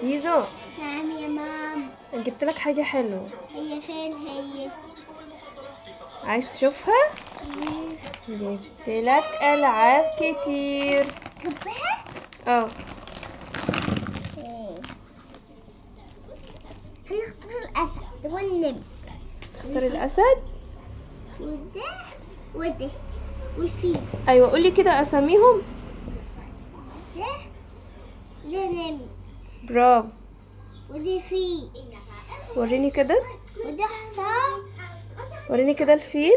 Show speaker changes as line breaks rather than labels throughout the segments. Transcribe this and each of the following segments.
زيزو
نعم يا مام
أنا جبت لك حاجة حلوة
هي فين هي
عايز تشوفها جبت لك ألعاب كتير
حبها
اه
هنختار الأسد والنمر
اختار الأسد
وده وده والفيل
أيوة قولي كده أساميهم
ده ده نمر
برافو
وده فيل
وريني كده
وده حصان
وريني كده الفيل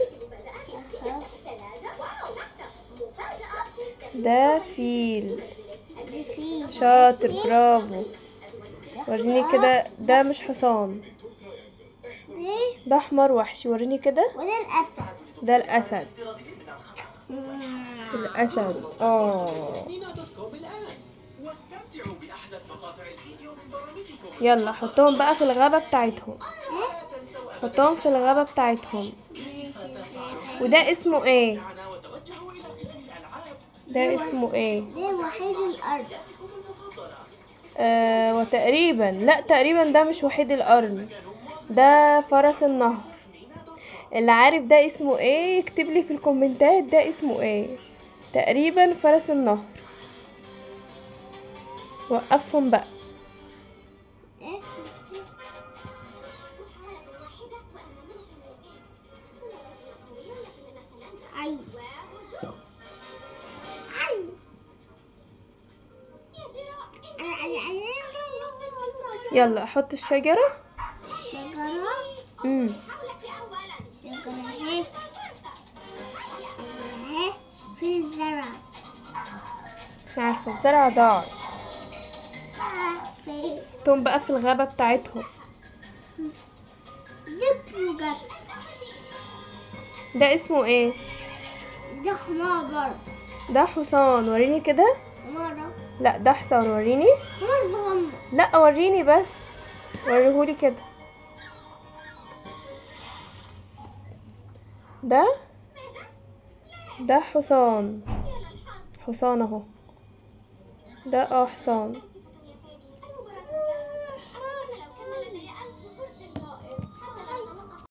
ده فيل
وده فيل
شاطر برافو وريني كده ده مش حصان
ده
ده حمار وحشي وريني كده
وده الأسد
ده الأسد الأسد اه
نينا دوت كوم الآن واستمتعوا بأحدث مقاطع الفيديو من برامجكم
يلا حطهم بقى في الغابة بتاعتهم حطهم في الغابة بتاعتهم وده اسمه ايه
معنا وتوجهوا إلى قسم الألعاب
ده اسمه ايه
ده وحيد الأرض
المفضلة
آه وتقريبا لا تقريبا ده مش وحيد القرن ده فرس النهر اللي عارف ده اسمه ايه يكتب لي في الكومنتات ده اسمه ايه تقريبا فرس النهر وقفهم بقى
ده أيوة أيوة أنا أنا أنا
يلا حط الشجرة
شجرة
امم
شجرة اهي اهي في الزرع
مش عارفة الزرع ضاع
في
حطهم بقى في الغابة بتاعتهم
دب وجف
ده اسمه ايه
ده حمار برضه
ده حصان وريني كده
حمارة
لا ده حصان وريني
حمار صغنن
لا وريني بس وريهولي كده ده ده حصان حصان اهو ده اه حصان